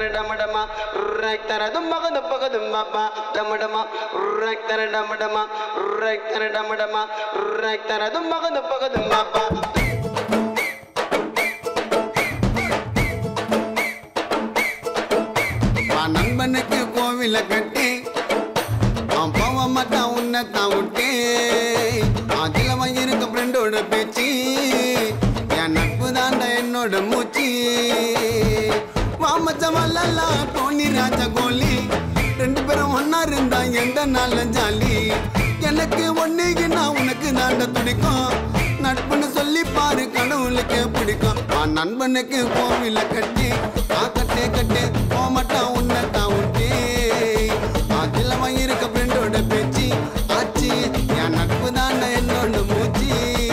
டமடமா ரக்தர தும்பக தும்பக தும்பப்பா டமடமா ரக்தர டமடமா ரக்தர டமடமா ரக்தர தும்பக தும்பக தும்பப்பா வா நண்பனுக்கு கோவில கட்டி அவன் போக மாட்டான் உன்னை தான் விட்டு அதில் இருக்க ஃப்ரெண்டோட பேச்சு என் நட்பு தாண்டா என்னோட மூச்சு வாமச்சவல்லா டோனி ராஜா கோலி ரெண்டு பேரும் ஒன்னா இருந்தா எந்த நாள்ல ஜாலி எனக்கு ஒண்ணுக்கு நான் உனக்கு தாண்ட துடிக்கும் நட்புன்னு சொல்லி பாரு கடவுளுக்கு பிடிக்கும் ஆ நண்பனுக்கு கோவில கட்டி ஆ கட்டே கட்டே போமாட்டான் உன்னை தான் விட்டு அதில் இருக்க ஃப்ரெண்டோட பேச்சு ஆச்சு என் நட்பு தாண்டா என்னோட மூச்சு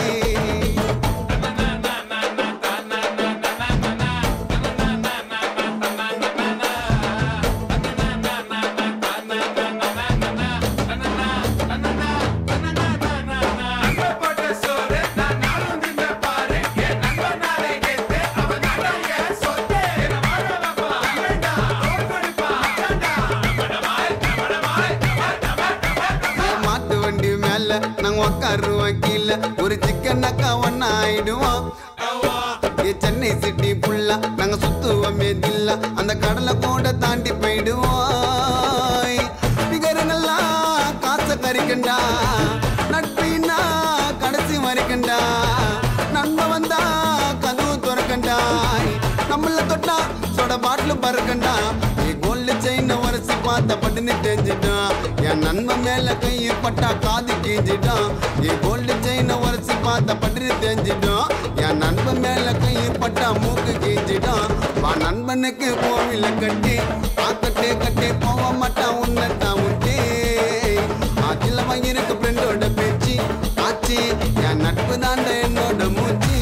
மாட்டு வண்டி மேல நாங்க உக்காருவோம் கீழே ஒரு சிக்கன் அக்கா ஒன்னா ஆயிடுவோம் ஏ சென்னை சிட்டி புல்லா நாங்க சுத்துவோமே தில்லா அந்த கடலை கூட தாண்டி போயிடுவோம் நிகரங்களா காசை கறிக்கண்டா நட்பினா கடைசி வரைக்கண்டா நண்பன் வந்தா கதவு திறக்கண்டா நம்மள தொட்டா சொட பாட்டில் பறக்கண்டா நீ கோல்டு செயின் உரசி பார்த்த பட்டுன்னு தெரிஞ்சிட்டான் என் நண்பன் மேல கையை பட்டா காது கீஞ்சிட்டான் நீ கோல்டு செயின் உரசி பார்த்த பட்டுன்னு தெரிஞ்சிட்டான் என் நண்பன் மேல கையை பட்டா மூக்கு கீஞ்சிட்டான் வா நண்பனுக்கு கோவில கட்டி ஆக்கட்டே கட்டே போக மாட்டான் உன்னை தான் விட்டே அதில் இருக்க ஃப்ரெண்டோட பேச்சு ஆச்சு என் நட்பு தாண்ட என்னோட மூச்சு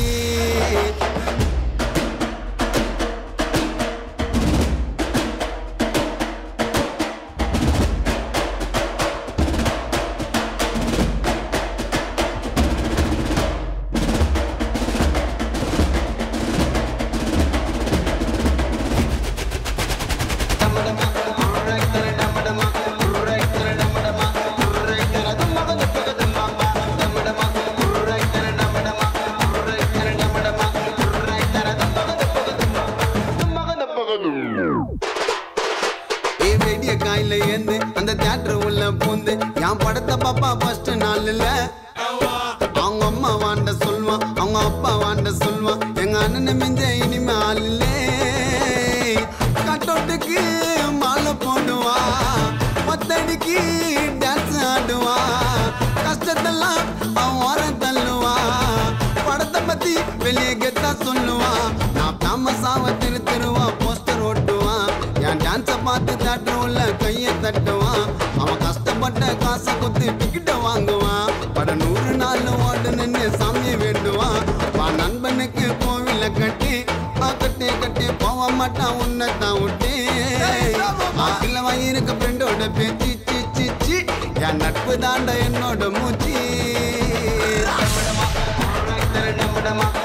டமடமா ரக்தர டமடமா ரக்தர டமடமா ரக்தர தும்பக தும்பக தும்பப்பா டமடமா ரக்தர டமடமா ரக்தர டமடமா ரக்தர தும்பக தும்பக தும்பப்பா தும்பக தும்பக தும்பப்பா ஏ வெடிய காயில ஏந்து அந்த தியேட்டர் உள்ள பூந்து என் படத்தை பாப்பா ஃபர்ஸ்ட் நாள்ல அவங்க அம்மா வாண்ட சொல்வான் அவங்க அப்பா வாண்ட சொல்வான் எங்க அண்ணனை மிஞ்ச இனிமே ஆளே கட்டோட்டுக்கு மாலை போடுவா பத்தடிக்கு டான்ஸ் ஆடுவா கஷ்டத்தெல்லாம் அவன் ஓரம் தள்ளுவா படத்தை பத்தி வெளியே கெத்தா சொல்லுவா நான் ஃபேமஸாவ திரு திருவா போஸ்டர் ஓட்டுவான் என் டான்ஸை பார்த்து தட்டுல கையை தட்டுவான் அவன் கஷ்டப்பட்ட காசை குத்து டிக்கெட்ட வாங்குவான் பட நூறு நாள் ஓடு நின்று சாமியை வேண்டுவான் வா நண்பனுக்கு கோவில கட்டி ஆ கட்டி கட்டி போக மாட்டான் உன்னை தான் விட்டு ஆக்கில வாங்கியிருக்க ஃப்ரெண்டோட பேச்சு சி சி சி என் நட்பு தாண்ட என்னோட மூச்சு டமடமா ரக்தர டமடமா